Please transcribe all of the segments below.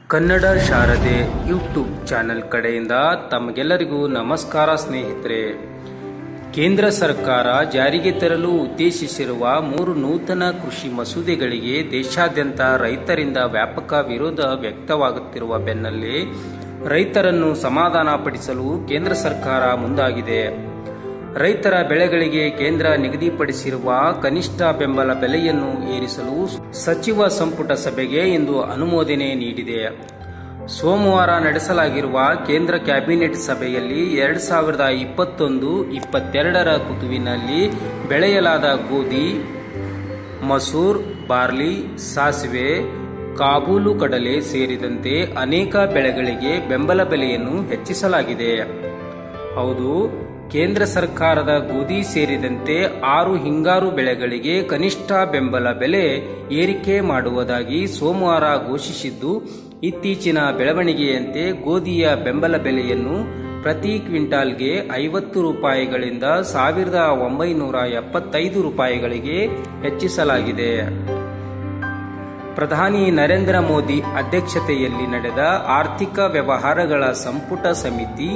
ಕನ್ನಡ ಶಾರದೆ YouTube channel ಕಡೆಯಿಂದ ತಮಗೆಲ್ಲರಿಗೂ ನಮಸ್ಕಾರ ಸ್ನೇಹಿತರೆ ಕೇಂದ್ರ ಸರ್ಕಾರ ಜಾರಿಗೆ ತರಲು ಉದ್ದೇಶಿಸಿರುವ ಮೂರು ನೂತನ ಕೃಷಿ ಮಸೂದೆಗಳಿಗೆ ದೇಶಾದ್ಯಂತ ರೈತರಿಂದ ವ್ಯಾಪಕ ವಿರೋಧ ವ್ಯಕ್ತವಾಗುತ್ತಿರುವ ಬೆನ್ನಲ್ಲೇ ರೈತರನ್ನು ಸಮಾಧಾನಪಡಿಸಲು ಕೇಂದ್ರ ಸರ್ಕಾರ ಮುಂದಾಗಿದೆ ರೈತರ ಬೆಳೆಗಳಿಗೆ ಕೇಂದ್ರ ನಿಗದಿಪಡಿಸಿರುವ ಕನಿಷ್ಠ ಬೆಂಬಲ ಬೆಲೆಯನ್ನು ಏರಿಸಲು ಸಚಿವ ಸಂಪುಟ ಸಭೆಗೆ ಇಂದು ಅನುಮೋದನೆ ನೀಡಿದೆ ಸೋಮವಾರ ನಡೆಸಲಾಗಿರುವ ಕೇಂದ್ರ ಕ್ಯಾಬಿನೆಟ್ ಸಭೆಯಲ್ಲಿ ಎರಡ್ ಸಾವಿರದ ಇಪ್ಪತ್ತೊಂದು ಇಪ್ಪತ್ತೆರಡರ ಋತುವಿನಲ್ಲಿ ಬೆಳೆಯಲಾದ ಗೋಧಿ ಮಸೂರ್ ಬಾರ್ಲಿ ಸಾಸಿವೆ ಕಾಬೂಲು ಕಡಲೆ ಸೇರಿದಂತೆ ಅನೇಕ ಬೆಳೆಗಳಿಗೆ ಬೆಂಬಲ ಬೆಲೆಯನ್ನು ಹೆಚ್ಚಿಸಲಾಗಿದೆ ಹೌದು ಕೇಂದ್ರ ಸರ್ಕಾರದ ಗೋಧಿ ಸೇರಿದಂತೆ ಆರು ಹಿಂಗಾರು ಬೆಳೆಗಳಿಗೆ ಕನಿಷ್ಠ ಬೆಂಬಲ ಬೆಲೆ ಏರಿಕೆ ಮಾಡುವುದಾಗಿ ಸೋಮವಾರ ಘೋಷಿಸಿದ್ದು ಇತ್ತೀಚಿನ ಬೆಳವಣಿಗೆಯಂತೆ ಗೋಧಿಯ ಬೆಂಬಲ ಬೆಲೆಯನ್ನು ಪ್ರತಿ ಕ್ವಿಂಟಾಲ್ಗೆ ಐವತ್ತು ರೂಪಾಯಿಗಳಿಂದ ಸಾವಿರದ ಒಂಬೈನೂರ ಎಪ್ಪತ್ತೈದು ರೂಪಾಯಿಗಳಿಗೆ ಹೆಚ್ಚಿಸಲಾಗಿದೆ ಪ್ರಧಾನಿ ನರೇಂದ್ರ ಮೋದಿ ಅಧ್ಯಕ್ಷತೆಯಲ್ಲಿ ನಡೆದ ಆರ್ಥಿಕ ವ್ಯವಹಾರಗಳ ಸಂಪುಟ ಸಮಿತಿ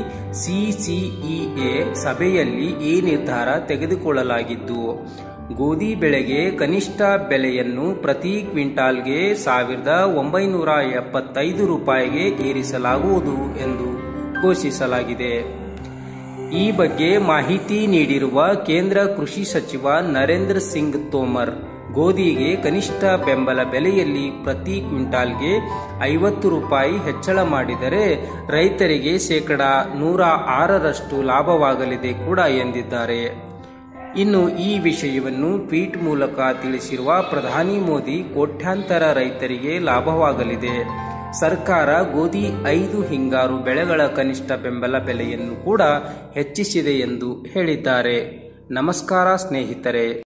ಸಿಸಿಇಎ ಸಭೆಯಲ್ಲಿ ಈ ನಿರ್ಧಾರ ತೆಗೆದುಕೊಳ್ಳಲಾಗಿದ್ದು ಗೋಧಿ ಬೆಳೆಗೆ ಕನಿಷ್ಠ ಬೆಲೆಯನ್ನು ಪ್ರತಿ ಕ್ವಿಂಟಾಲ್ಗೆ ಸಾವಿರದ ಒಂಬೈನೂರ ಎಪ್ಪತ್ತೈದು ರೂಪಾಯಿಗೆ ಏರಿಸಲಾಗುವುದು ಎಂದು ಘೋಷಿಸಲಾಗಿದೆ ಈ ಬಗ್ಗೆ ಮಾಹಿತಿ ನೀಡಿರುವ ಕೇಂದ್ರ ಕೃಷಿ ಸಚಿವ ನರೇಂದ್ರ ಸಿಂಗ್ ತೋಮರ್ ಗೋಧಿಗೆ ಕನಿಷ್ಠ ಬೆಂಬಲ ಬೆಲೆಯಲ್ಲಿ ಪ್ರತಿ ಕ್ವಿಂಟಾಲ್ಗೆ ಐವತ್ತು ರೂಪಾಯಿ ಹೆಚ್ಚಳ ಮಾಡಿದರೆ ರೈತರಿಗೆ ಶೇಕಡ ನೂರ ಆರರಷ್ಟು ಲಾಭವಾಗಲಿದೆ ಕೂಡ ಎಂದಿದ್ದಾರೆ ಇನ್ನು ಈ ವಿಷಯವನ್ನು ಟ್ವೀಟ್ ಮೂಲಕ ತಿಳಿಸಿರುವ ಪ್ರಧಾನಿ ಮೋದಿ ಕೋಟ್ಯಾಂತರ ರೈತರಿಗೆ ಲಾಭವಾಗಲಿದೆ ಸರ್ಕಾರ ಗೋಧಿ ಐದು ಹಿಂಗಾರು ಬೆಳೆಗಳ ಕನಿಷ್ಠ ಬೆಂಬಲ ಬೆಲೆಯನ್ನು ಕೂಡ ಹೆಚ್ಚಿಸಿದೆ ಎಂದು ಹೇಳಿದ್ದಾರೆ ನಮಸ್ಕಾರ ಸ್ನೇಹಿತರೆ